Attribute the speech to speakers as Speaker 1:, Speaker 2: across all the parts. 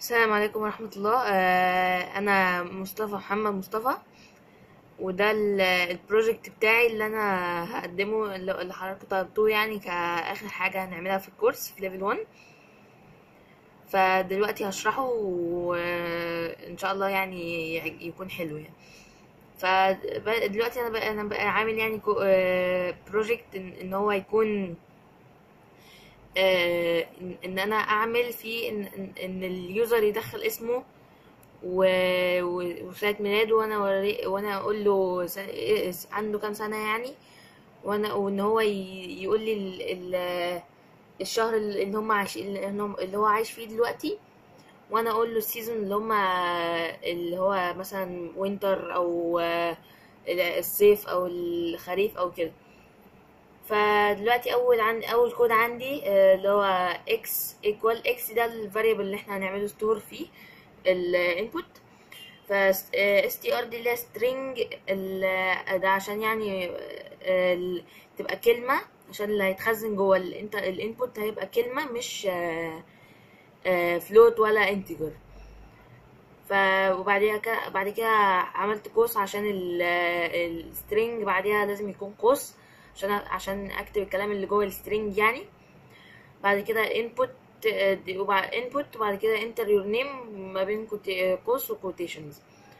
Speaker 1: السلام عليكم ورحمة الله آه، أنا مصطفى محمد مصطفى وده ال- البروجكت بتاعي اللي أنا هقدمه اللي اللي حضرتك طلبتوه يعني كآخر حاجة هنعملها في الكورس في ليفل 1 فدلوقتي هشرحه وإن شاء الله يعني يعج- يكون حلو يعني فدلوقتي أنا بقى أنا بقى عامل يعني بروجكت إن إن هو يكون آه، ان إن انا اعمل فيه ان ان إن اليوزر يدخل اسمه و... و- وسنة ميلاده وانا وري... وانا اقول له س... إيه- عنده كام سنة يعني وانا وان هو ي... يقول لي ال... ال... الشهر اللي هم عايش اللي هم- اللي هو عايش فيه دلوقتي وانا اقول له السيزون اللي هم اللي هو مثلا وينتر او آه، الصيف او الخريف او كده فدلوقتي اول عن اول كود عندي آه، اللي هو x equal x ده الفاريبل اللي احنا هنعمله ستور فيه الانبوت ف str دي اللي هي string ال- ده عشان يعني آه، ال- تبقى كلمة عشان اللي هيتخزن جوه الانت الانبوت هيبقى كلمة مش فلوت ولا انتجر ف وبعديها كده بعد كده عملت قوس عشان السترينج بعديها لازم يكون قوس عشان عشان اكتب الكلام اللي جوه السترينج يعني بعد كده input وبعد input وبعد كده enter your name ما بين كوت- قوس وكوتيشنز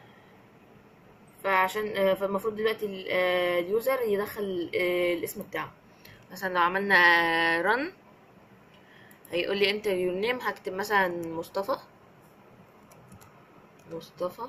Speaker 1: فعشان آه، فالمفروض دلوقتي ال- آه، اليوزر يدخل آه، الاسم بتاعه مثلا لو عملنا run هيقول لي enter your name هكتب مثلا مصطفى مصطفى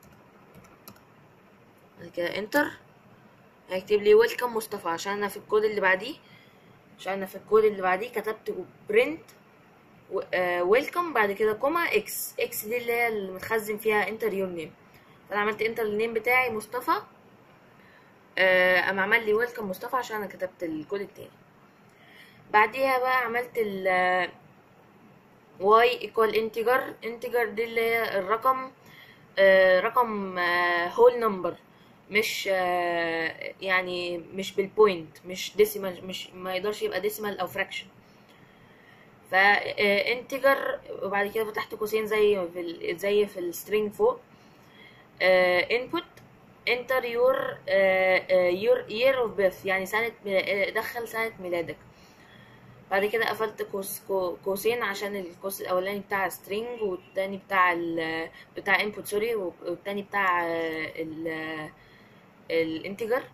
Speaker 1: بعد كده enter هيكتب لي ويلكم مصطفى عشان انا في الكود اللي بعديه عشان انا في الكود اللي بعديه كتبت برنت ويلكم بعد كده كوما اكس اكس دي اللي هي اللي متخزن فيها انتر يور نيم فانا عملت انتر النيم بتاعي مصطفى آه، قام عمل لي ويلكم مصطفى عشان انا كتبت الكود التاني بعديها بقى عملت ال y equal integer integer دي اللي هي الرقم آه، رقم هول نمبر مش آه، يعني مش بالبوينت مش ديسيمال مش ما يقدرش يبقى ديسيمال او فراكشن فانتجر وبعد كده فتحت قوسين زي في ال- زي في السترينج فوق انبوت انتر يور يور year اوف بيرث يعني سنة ميلا- آه، دخل سنة ميلادك بعد كده قفلت قوس قو- قوسين عشان القوس الاولاني بتاع string والتاني بتاع ال بتاع input سوري والتاني بتاع آه، ال الانتجر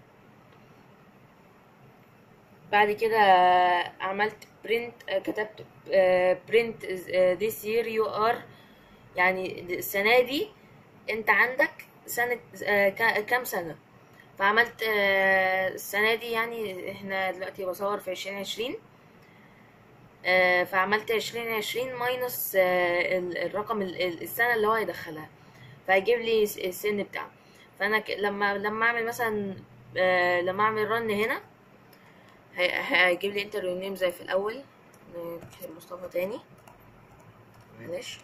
Speaker 1: بعد كده عملت print كتبت آه، print آه، this year you are يعني السنة دي انت عندك سنة آه، كا- كام سنة فعملت آه، السنة دي يعني احنا دلوقتي بصور في عشرين عشرين آه، فعملت عشرين عشرين ماينس الرقم ال- ال- السنة اللي هو هيدخلها فهيجيب لي الس- السن بتاعه فانا ك- لما لما اعمل مثلا آه، لما اعمل رن هنا هي- هيجيب لي انتر نيم زي في الاول نكتب مصطفى تاني معلش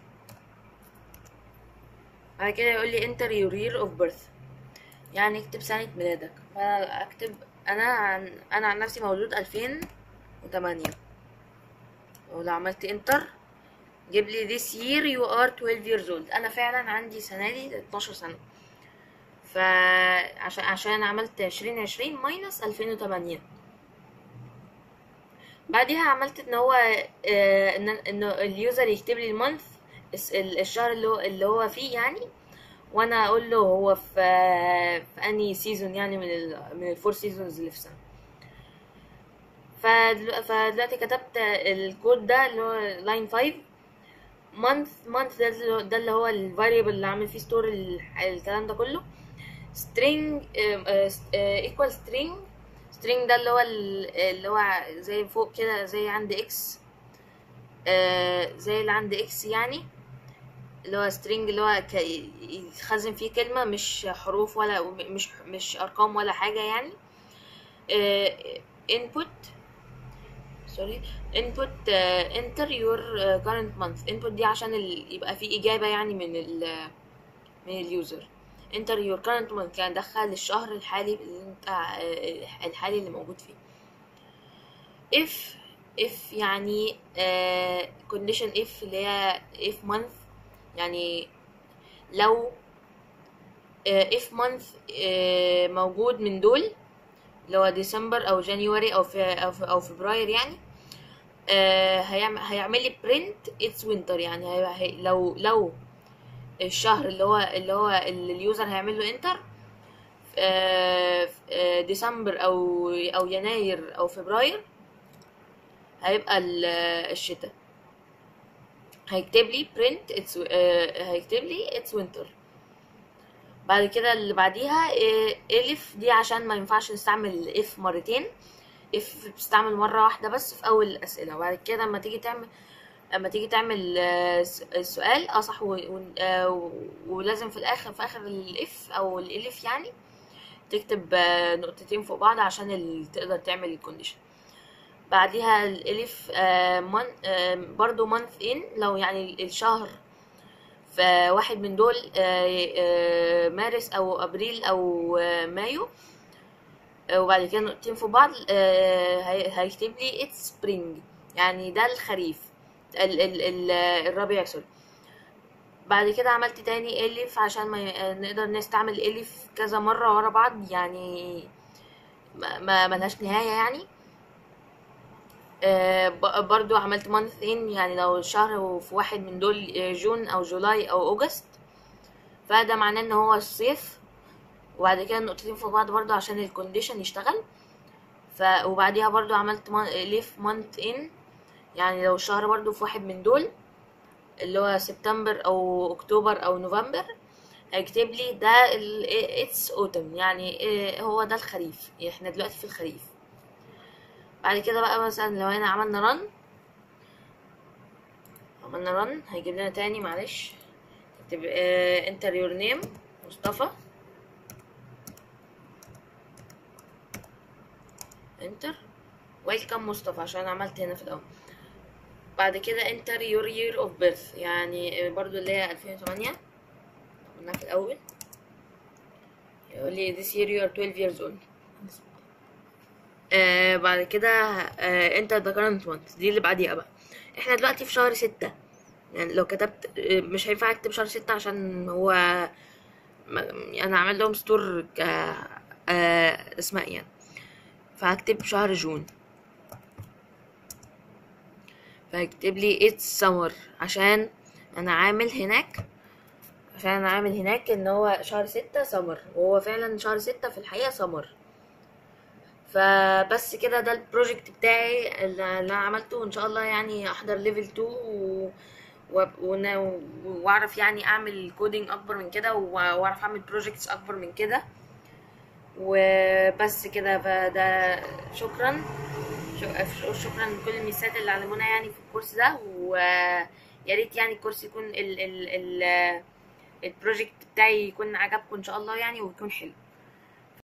Speaker 1: بعد كده يقول لي enter your year of birth يعني اكتب سنة ميلادك فاكتب انا عن انا عن نفسي مولود 2008 ولو عملت enter جيب لي this year you are 12 years old انا فعلا عندي سنة دي 12 سنة فعشان عشان عملت 2020 ماينس 2008 بعديها عملت ان هو آه، ان انه اليوزر يكتب لي المانث الشهر اللي هو اللي هو فيه يعني وانا اقول له هو في في انهي سيزون يعني من ال من الفور سيزونز اللي في سنه فدلو- فدلوقتي كتبت الكود ده اللي هو لاين 5 مانث مانث ده اللي هو- ده اللي هو الفاريبل اللي عامل فيه ستور الكلام ده كله string equal string string ده اللي هو ال- اللي هو زي فوق كده زي عند x آه، زي اللي عند x يعني اللي هو string اللي هو ك- يتخزن فيه كلمة مش حروف ولا مش مش أرقام ولا حاجة يعني آه، input سوري input آه، enter your آه، current month input دي عشان ال... يبقى في إجابة يعني من ال من اليوزر enter your current month يعني دخل الشهر الحالي اللي انت آه، الحالي اللي موجود فيه if if يعني آه condition if اللي هي if month يعني لو if month موجود من دول اللي هو ديسمبر او جانيوري او في او, في أو فبراير يعني هيعمل هيعمل لي برنت اتس وينتر يعني هي هي لو لو الشهر اللي هو اللي هو اللي اليوزر هيعمل له انتر ديسمبر او او يناير او فبراير هيبقى الشتاء هيكتب لي print اتس هيكتب لي اتس وينتر بعد كده اللي بعديها الف دي عشان ما ينفعش نستعمل اف مرتين اف بتستعمل مره واحده بس في اول الاسئله وبعد كده لما تيجي تعمل لما تيجي تعمل السؤال اه صح ولازم في الاخر في اخر الاف او الالف يعني تكتب نقطتين فوق بعض عشان تقدر تعمل الكونديشن بعديها الالف من برضو month in لو يعني الشهر في واحد من دول مارس او ابريل او مايو وبعد كده نقطتين في بعض هيكتب لي اتس سبرينج يعني ده الخريف ال ال ال الربيع سوري بعد كده عملت تاني الف عشان ما نقدر نستعمل الف كذا مره ورا بعض يعني ما ملهاش نهايه يعني برضو عملت month in يعني لو الشهر في واحد من دول جون او جولاي او اوجست فده معناه ان هو الصيف وبعد كده النقطتين في بعض برضو عشان الكونديشن يشتغل ف وبعديها برضو عملت ليف month in يعني لو الشهر برضو في واحد من دول اللي هو سبتمبر او اكتوبر او نوفمبر هيكتب لي ده اتس اوتم يعني هو ده الخريف احنا دلوقتي في الخريف بعد كده بقى مثلا لو هنا عملنا رن عملنا رن هيجيب لنا تاني معلش نكتب انتر يور نيم مصطفى انتر ويلكم مصطفى عشان عملت هنا في الاول بعد كده انتر يور يير اوف بيرث يعني برضو اللي هي 2008 قلنا في الاول يقول لي this year you are 12 years old آه بعد كده آه انت ذا كرنت مانث دي اللي بعديها بقى احنا دلوقتي في شهر ستة يعني لو كتبت آه مش هينفع اكتب شهر ستة عشان هو انا عامل لهم ستور ك آه اسماء يعني فهكتب شهر جون فهكتب لي اتس سمر عشان انا عامل هناك عشان انا عامل هناك ان هو شهر ستة سمر وهو فعلا شهر ستة في الحقيقة سمر فبس كده ده البروجكت بتاعي اللي انا عملته وان شاء الله يعني احضر ليفل 2 و... و... واعرف يعني اعمل كودينج اكبر من كده واعرف اعمل بروجكتس اكبر من كده وبس كده فده شكرا شكرا لكل الميسات اللي علمونا يعني في الكورس ده ويا ريت يعني الكورس يكون ال ال ال البروجكت بتاعي يكون عجبكم ان شاء الله يعني ويكون حلو